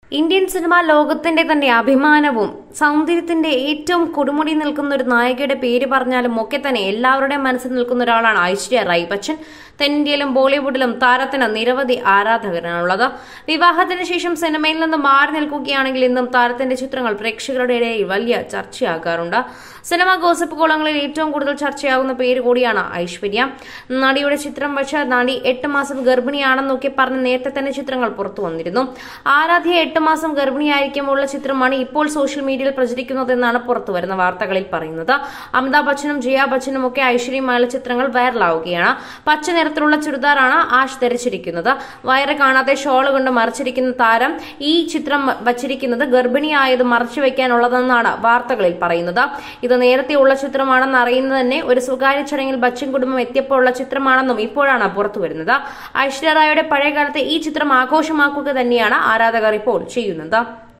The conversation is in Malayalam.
ഇന്ത്യൻ സിനിമ ലോകത്തിന്റെ തന്നെ അഭിമാനവും സൗന്ദര്യത്തിന്റെ ഏറ്റവും കൊടുമുടി നിൽക്കുന്ന ഒരു നായികയുടെ പേര് പറഞ്ഞാലും ഒക്കെ തന്നെ എല്ലാവരുടെയും മനസ്സിൽ നിൽക്കുന്ന ഒരാളാണ് ഐശ്വര്യ റായ് ബച്ചൻ തെന്നിന്ത്യയിലും ബോളിവുഡിലും താരത്തിന് നിരവധി ആരാധകരാണുള്ളത് വിവാഹത്തിന് ശേഷം സിനിമയിൽ നിന്ന് മാറി നിൽക്കുകയാണെങ്കിൽ ഇന്നും താരത്തിന്റെ ചിത്രങ്ങൾ പ്രേക്ഷകരുടെ ഇടയിൽ വലിയ ചർച്ചയാകാറുണ്ട് സിനിമ ഗോസിപ്പ് കോളങ്ങളിൽ ഏറ്റവും കൂടുതൽ ചർച്ചയാകുന്ന പേര് കൂടിയാണ് ഐശ്വര്യ നടിയുടെ ചിത്രം വെച്ച് നടി എട്ട് മാസം ഗർഭിണിയാണെന്നൊക്കെ പറഞ്ഞ് നേരത്തെ തന്നെ ചിത്രങ്ങൾ പുറത്തു വന്നിരുന്നു ആരാധ്യ എട്ട് മാസം ഗർഭിണിയായിരിക്കുമ്പോഴുള്ള ചിത്രമാണ് ഇപ്പോൾ സോഷ്യൽ മീഡിയയിൽ പ്രചരിക്കുന്നതെന്നാണ് പുറത്തു വരുന്ന വാർത്തകളിൽ പറയുന്നത് അമിതാഭ് ബച്ചനും ജയ ബച്ചനും ഒക്കെ ഐശ്വര്യമായുള്ള ചിത്രങ്ങൾ വൈറലാവുകയാണ് പച്ച നിറത്തിലുള്ള ചുരിദാറാണ് ആഷ് ധരിച്ചിരിക്കുന്നത് വയറ് കാണാതെ ഷോള് കൊണ്ട് മറച്ചിരിക്കുന്ന താരം ഈ ചിത്രം വച്ചിരിക്കുന്നത് ഗർഭിണിയായത് മറച്ചു വെക്കാനുള്ളതെന്നാണ് വാർത്തകളിൽ പറയുന്നത് ഇത് നേരത്തെയുള്ള ചിത്രമാണെന്ന് അറിയുന്നത് തന്നെ ഒരു സ്വകാര്യ ചടങ്ങിൽ ബച്ചൻ കുടുംബം എത്തിയപ്പോൾ ഉള്ള ചിത്രമാണെന്നും ഇപ്പോഴാണ് പുറത്തു വരുന്നത് ഐശ്വര്യ റായുടെ പഴയകാലത്തെ ഈ ചിത്രം ആഘോഷമാക്കുക തന്നെയാണ് ആരാധകർ ഇപ്പോൾ ചെയ്യുന്നത്